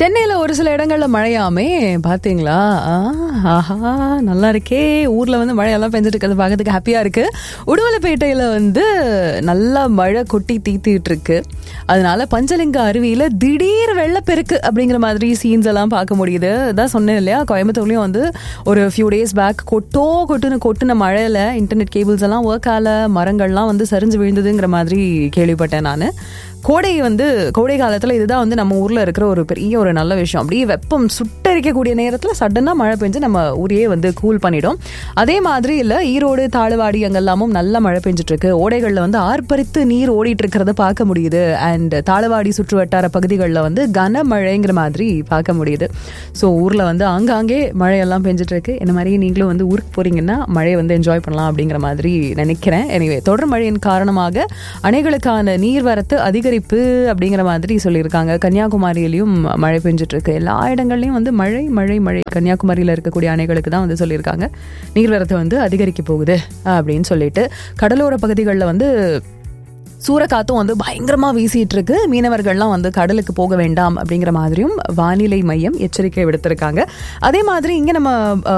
சென்னையில ஒரு சில இடங்கள்ல மழையாமே பாத்தீங்களா ஆ, ஆஹா நல்லா இருக்கே ஊர்ல வந்து மழையெல்லாம் பெஞ்சிட்டு இருக்கிறது பார்க்கறதுக்கு ஹாப்பியா இருக்கு உடுமலைப்பேட்டையில வந்து நல்லா மழை கொட்டி தீத்திட்டு இருக்கு அதனால பஞ்சலிங்க அருவியில திடீர் வெள்ளப்பெருக்கு அப்படிங்கிற மாதிரி சீன்ஸ் எல்லாம் பார்க்க முடியுது அதான் சொன்னேன் இல்லையா கோயம்புத்தூர்லயும் வந்து ஒரு ஃபியூ டேஸ் பேக் கொட்டோ கொட்டுன்னு கொட்டுன மழையில இன்டர்நெட் கேபிள்ஸ் எல்லாம் ஒர்க் ஆகல மரங்கள்லாம் வந்து சரிஞ்சு விழுந்ததுங்கிற மாதிரி கேள்விப்பட்டேன் நான் கோடை வந்து கோடை காலத்தில் இதுதான் வந்து நம்ம ஊரில் இருக்கிற ஒரு பெரிய ஒரு நல்ல விஷயம் அப்படியே வெப்பம் சுட்டரிக்கக்கூடிய நேரத்தில் சடனாக மழை பெஞ்சு நம்ம ஊரையே வந்து கூல் பண்ணிடும் அதே மாதிரி இல்லை ஈரோடு தாழ்வாடி அங்கெல்லாமும் நல்ல மழை பெஞ்சிட்டு இருக்கு ஓடைகளில் வந்து ஆர்ப்பரித்து நீர் ஓடிட்டு இருக்கிறத பார்க்க முடியுது அண்ட் தாழ்வாடி சுற்று வட்டார பகுதிகளில் வந்து கனமழைங்கிற மாதிரி பார்க்க முடியுது ஸோ ஊரில் வந்து ஆங்காங்கே மழையெல்லாம் பெஞ்சிட்டு இருக்கு இந்த மாதிரி நீங்களும் வந்து ஊருக்கு போறீங்கன்னா மழையை வந்து என்ஜாய் பண்ணலாம் அப்படிங்கிற மாதிரி நினைக்கிறேன் எனிவே தொடர் மழையின் காரணமாக அணைகளுக்கான நீர்வரத்து அதிகரிப்பு அப்படிங்கிற மாதிரி சொல்லியிருக்காங்க கன்னியாகுமரியிலையும் மழை பெஞ்சிட்டு இருக்கு எல்லா இடங்கள்லையும் வந்து மழை மழை மழை கன்னியாகுமரியில் இருக்கக்கூடிய அணைகளுக்கு தான் வந்து சொல்லியிருக்காங்க நீர்வரத்து வந்து அதிகரிக்க போகுது அப்படின்னு சொல்லிட்டு கடலோர பகுதிகளில் வந்து சூறக்காத்தும் வந்து பயங்கரமா வீசிட்டு இருக்கு மீனவர்கள்லாம் வந்து கடலுக்கு போக வேண்டாம் அப்படிங்கிற மாதிரியும் வானிலை மையம் எச்சரிக்கை விடுத்திருக்காங்க அதே மாதிரி இங்க நம்ம அஹ்,